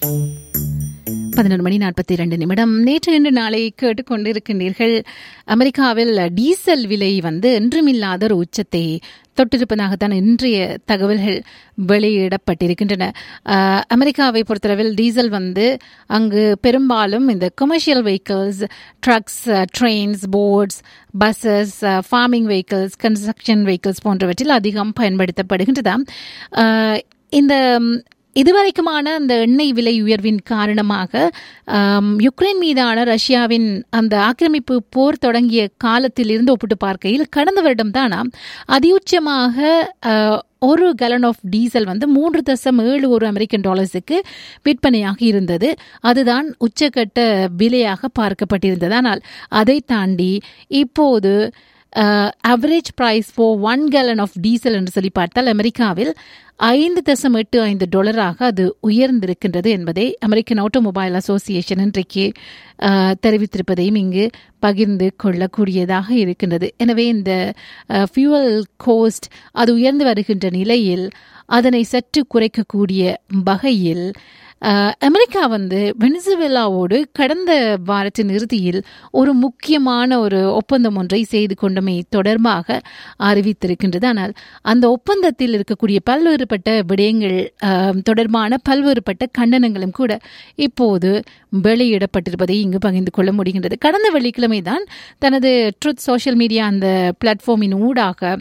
பதினொரு மணி நாற்பத்தி இரண்டு நிமிடம் நேற்று இன்று நாளை கேட்டுக்கொண்டிருக்கின்றீர்கள் அமெரிக்காவில் டீசல் விலை வந்து என்றுமில்லாத ஒரு உச்சத்தை தொட்டிருப்பதாகத்தான் இன்றைய தகவல்கள் வெளியிடப்பட்டிருக்கின்றன அஹ், அமெரிக்காவை பொறுத்தளவில் டீசல் வந்து அங்கு பெரும்பாலும் இந்த commercial vehicles trucks trains boats buses farming vehicles construction vehicles போன்றவற்றில் அதிகம் பயன்படுத்தப்படுகின்றதாம் அஹ், இந்த ம், இதுவரைக்குமான அந்த எண்ணெய் விலை உயர்வின் காரணமாக ஆம், யுக்ரைன் மீதான ரஷ்யாவின் அந்த ஆக்கிரமிப்பு போர் தொடங்கிய காலத்தில் இருந்து ஒப்பிட்டு பார்க்கையில் கடந்த வருடம் தானாம் அதியுச்சமாக ஆஹ், ஒரு கலன் ஆஃப் டீசல் வந்து மூன்று தசம் ஏழு ஒரு அமெரிக்கன் டாலர்ஸுக்கு விற்பனையாக இருந்தது அதுதான் உச்சக்கட்ட விலையாக பார்க்கப்பட்டிருந்தது ஆனால் அதை தாண்டி இப்போது average price for one gallon of diesel என்று சொல்லி பார்த்தால் அமெரிக்காவில் ஐந்து தசம் எட்டு ஐந்து டாலராக அது உயர்ந்திருக்கின்றது என்பதை அமெரிக்கன் ஆட்டோமொபைல் அசோசியேஷன் இன்றைக்கு அஹ், தெரிவித்திருப்பதையும் இங்கு பகிர்ந்து கொள்ளக்கூடியதாக இருக்கின்றது எனவே இந்த ஃபியூவல் கோஸ்ட் அது உயர்ந்து வருகின்ற நிலையில் அதனை சற்று குறைக்கக்கூடிய வகையில் அஹ், அமெரிக்கா வந்து வெனிசுவேலாவோடு கடந்த வாரத்தின் இறுதியில் ஒரு முக்கியமான ஒரு ஒப்பந்தம் ஒன்றை செய்து கொண்டமை தொடர்பாக அறிவித்திருக்கின்றது ஆனால் அந்த ஒப்பந்தத்தில் இருக்கக்கூடிய பல்வேறுபட்ட விடயங்கள் அஹ், தொடர்பான பல்வேறுபட்ட கண்டனங்களும் கூட இப்போது வெளியிடப்பட்டிருப்பதை இங்கு பகிர்ந்து கொள்ள முடிகின்றது கடந்த வெள்ளிக்கிழமை தான் தனது ட்ருத் சோஷியல் மீடியா அந்த பிளாட்ஃபார்மின் ஊடாக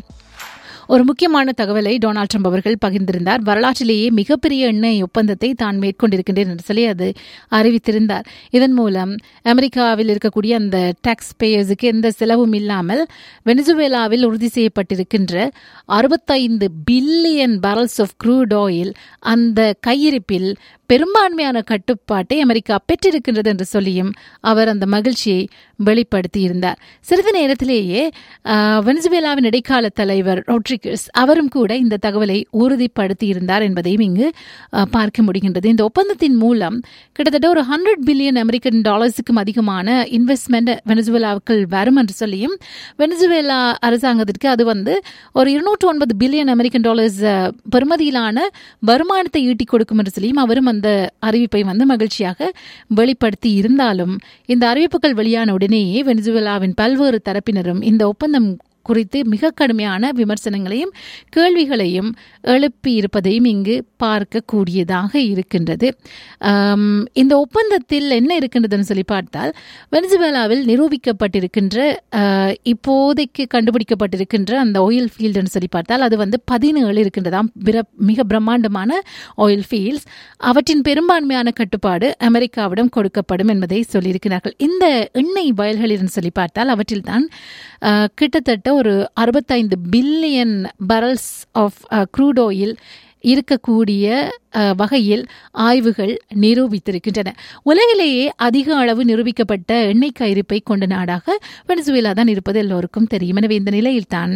ஒரு முக்கியமான தகவலை டொனால்ட் ட்ரம்ப் அவர்கள் பகிர்ந்திருந்தார் வரலாற்றிலேயே மிகப்பெரிய எண்ணெய் ஒப்பந்தத்தை தான் மேற்கொண்டிருக்கின்றேன் என்று சொல்லி அது அறிவித்திருந்தார் இதன் மூலம் அமெரிக்காவில் இருக்கக்கூடிய அந்த டாக்ஸ் பேயர்ஸுக்கு எந்த செலவும் இல்லாமல் வெனிசுவேலாவில் உறுதி செய்யப்பட்டிருக்கின்ற அறுபத்தைந்து billion barrels of crude oil அந்த கையிருப்பில் பெரும்பான்மையான கட்டுப்பாட்டை அமெரிக்கா பெற்றிருக்கின்றது என்று சொல்லியும் அவர் அந்த மகிழ்ச்சியை வெளிப்படுத்தியிருந்தார் சிறிது நேரத்திலேயே ஆஹ், வெனிசுவேலாவின் இடைக்கால தலைவர் ரோட்ரிகஸ் அவரும் கூட இந்த தகவலை உறுதிப்படுத்தியிருந்தார் என்பதையும் இங்கு ஆஹ், பார்க்க முடிகின்றது இந்த ஒப்பந்தத்தின் மூலம் கிட்டத்தட்ட ஒரு ஹண்ட்ரட் பில்லியன் அமெரிக்கன் டாலர்ஸுக்கும் அதிகமான இன்வெஸ்ட்மெண்ட் வெனிசுவேலாவுக்குள் வரும் என்று சொல்லியும் வெனிசுவேலா அரசாங்கத்திற்கு அது வந்து ஒரு இருநூற்று ஒன்பது பில்லியன் அமெரிக்கன் டாலர்ஸ் அஹ், பெறுமதியிலான வருமானத்தை ஈட்டிக் கொடுக்கும் என்று சொல்லியும் அவரும் அந்த அறிவிப்பை வந்து மகிழ்ச்சியாக வெளிப்படுத்தி இருந்தாலும் இந்த அறிவிப்புகள் வெளியான உடனேயே வெனிசுவேலாவின் பல்வேறு தரப்பினரும் இந்த ஒப்பந்தம் குறித்து மிக கடுமையான விமர்சனங்களையும் கேள்விகளையும் எழுப்பி இருப்பதையும் இங்கு பார்க்கக்கூடியதாக இருக்கின்றது ஆம், இந்த ஒப்பந்தத்தில் என்ன இருக்கின்றதுன்னு சொல்லி பார்த்தால் வெனிசுவேலாவில் நிரூபிக்கப்பட்டிருக்கின்ற ஆஹ், இப்போதைக்கு கண்டுபிடிக்கப்பட்டிருக்கின்ற அந்த ஆயில் ஃபீல்டுன்னு சொல்லி பார்த்தால் அது வந்து பதினேழு இருக்கின்றதாம் பிர- மிக பிரம்மாண்டமான ஆயில் ஃபீல்ட்ஸ் அவற்றின் பெரும்பான்மையான கட்டுப்பாடு அமெரிக்காவிடம் கொடுக்கப்படும் என்பதை சொல்லியிருக்கிறார்கள் இந்த எண்ணெய் வயல்களில் சொல்லி பார்த்தால் அவற்றில் தான் ஆஹ், கிட்டத்தட்ட ஒரு அறுபத்தைந்து billion barrels of crude oil இருக்கக்கூடிய அஹ், வகையில் ஆய்வுகள் நிரூபித்திருக்கின்றன உலகிலேயே அதிக அளவு நிரூபிக்கப்பட்ட எண்ணெய் கையிருப்பை கொண்ட நாடாக வெனிசுவேலா தான் இருப்பது எல்லோருக்கும் தெரியும் எனவே இந்த நிலையில்தான்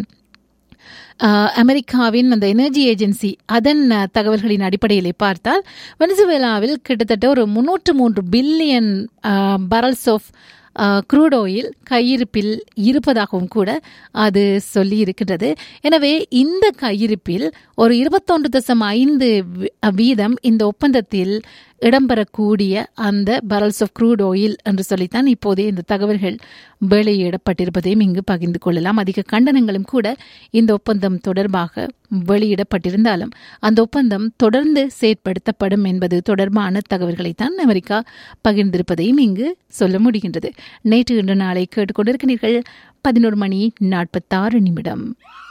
அஹ், அமெரிக்காவின் அந்த எனர்ஜி ஏஜென்சி அதன் அஹ், தகவல்களின் அடிப்படையிலே பார்த்தால் வெனிசுவேலாவில் கிட்டத்தட்ட ஒரு முன்னூற்று மூன்று billion barrels of crude oil கையிருப்பில் இருப்பதாகவும் கூட அது சொல்லி இருக்கின்றது எனவே இந்த கையிருப்பில் ஒரு இருபத்தொன்று தசம் ஐந்து வி- வீதம் இந்த ஒப்பந்தத்தில் இடம்பெறக்கூடிய அந்த பரல்ஸ் ஆஃப் க்ரூட் ஆயில் என்று சொல்லித்தான் இப்போதே இந்த தகவல்கள் வெளியிடப்பட்டிருப்பதையும் இங்கு பகிர்ந்து கொள்ளலாம் அதிக கண்டனங்களும் கூட இந்த ஒப்பந்தம் தொடர்பாக வெளியிடப்பட்டிருந்தாலும் அந்த ஒப்பந்தம் தொடர்ந்து செயற்படுத்தப்படும் என்பது தொடர்பான தகவல்களைத்தான் அமெரிக்கா பகிர்ந்திருப்பதையும் இங்கு சொல்ல முடிகின்றது நேற்று இன்று நாளை கேட்டுக்கொண்டிருக்கிறீர்கள் பதினோரு மணி நாற்பத்தாறு நிமிடம்